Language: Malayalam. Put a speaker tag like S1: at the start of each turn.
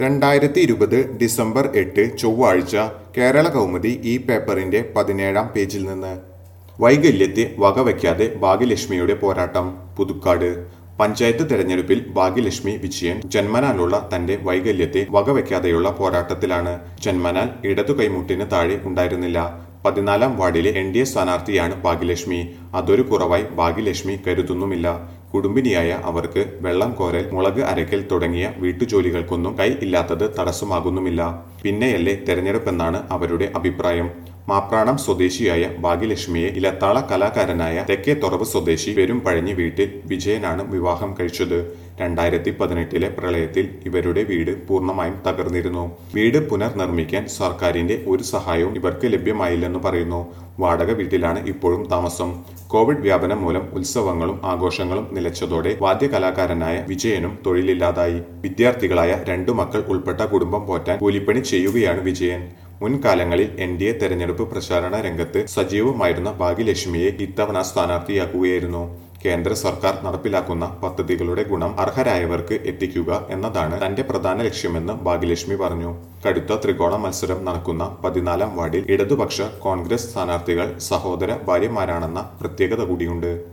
S1: രണ്ടായിരത്തി ഇരുപത് ഡിസംബർ എട്ട് ചൊവ്വാഴ്ച കേരള കൗമുദി ഈ പേപ്പറിന്റെ പതിനേഴാം പേജിൽ നിന്ന് വൈകല്യത്തെ വകവയ്ക്കാതെ ഭാഗ്യലക്ഷ്മിയുടെ പോരാട്ടം പുതുക്കാട് പഞ്ചായത്ത് തെരഞ്ഞെടുപ്പിൽ ഭാഗ്യലക്ഷ്മി വിജയൻ ജന്മനാലുള്ള തന്റെ വൈകല്യത്തെ വകവയ്ക്കാതെയുള്ള പോരാട്ടത്തിലാണ് ജന്മനാൽ ഇടതു കൈമുട്ടിന് താഴെ ഉണ്ടായിരുന്നില്ല പതിനാലാം വാർഡിലെ എൻ ഡി എ സ്ഥാനാർത്ഥിയാണ് ഭാഗ്യലക്ഷ്മി അതൊരു കുറവായി ഭാഗ്യലക്ഷ്മി കരുതുന്നുമില്ല കുടുംബിനിയായ അവർക്ക് വെള്ളം കോരൽ മുളക് അരയ്ക്കൽ തുടങ്ങിയ വീട്ടുജോലികൾക്കൊന്നും കൈ ഇല്ലാത്തത് തടസ്സമാകുന്നുമില്ല പിന്നെയല്ലേ തെരഞ്ഞെടുപ്പെന്നാണ് അവരുടെ അഭിപ്രായം മാപ്രാണം സ്വദേശിയായ ഭാഗ്യലക്ഷ്മിയെ ഇലത്താള കലാകാരനായ തെക്കേ തുറവ് സ്വദേശി പെരുമ്പഴഞ്ഞി വീട്ടിൽ വിജയനാണ് വിവാഹം കഴിച്ചത് രണ്ടായിരത്തി പതിനെട്ടിലെ പ്രളയത്തിൽ ഇവരുടെ വീട് പൂർണ്ണമായും തകർന്നിരുന്നു വീട് പുനർനിർമ്മിക്കാൻ സർക്കാരിന്റെ ഒരു സഹായവും ഇവർക്ക് ലഭ്യമായില്ലെന്ന് പറയുന്നു വാടക വീട്ടിലാണ് ഇപ്പോഴും താമസം കോവിഡ് വ്യാപനം മൂലം ഉത്സവങ്ങളും ആഘോഷങ്ങളും നിലച്ചതോടെ വാദ്യകലാകാരനായ വിജയനും തൊഴിലില്ലാതായി വിദ്യാർത്ഥികളായ രണ്ടു മക്കൾ ഉൾപ്പെട്ട കുടുംബം പോറ്റാൻ കൂലിപ്പണി ചെയ്യുകയാണ് വിജയൻ മുൻകാലങ്ങളിൽ എൻ ഡി എ തെരഞ്ഞെടുപ്പ് പ്രചാരണ രംഗത്ത് സജീവമായിരുന്ന ഭാഗ്യലക്ഷ്മിയെ ഇത്തവണ സ്ഥാനാർത്ഥിയാക്കുകയായിരുന്നു കേന്ദ്ര സർക്കാർ നടപ്പിലാക്കുന്ന പദ്ധതികളുടെ ഗുണം അർഹരായവർക്ക് എത്തിക്കുക എന്നതാണ് തന്റെ പ്രധാന ലക്ഷ്യമെന്ന് ഭാഗ്യലക്ഷ്മി പറഞ്ഞു കടുത്ത ത്രികോണ മത്സരം നടക്കുന്ന പതിനാലാം വാർഡിൽ ഇടതുപക്ഷ കോൺഗ്രസ് സ്ഥാനാർത്ഥികൾ സഹോദര ഭാര്യമാരാണെന്ന പ്രത്യേകത കൂടിയുണ്ട്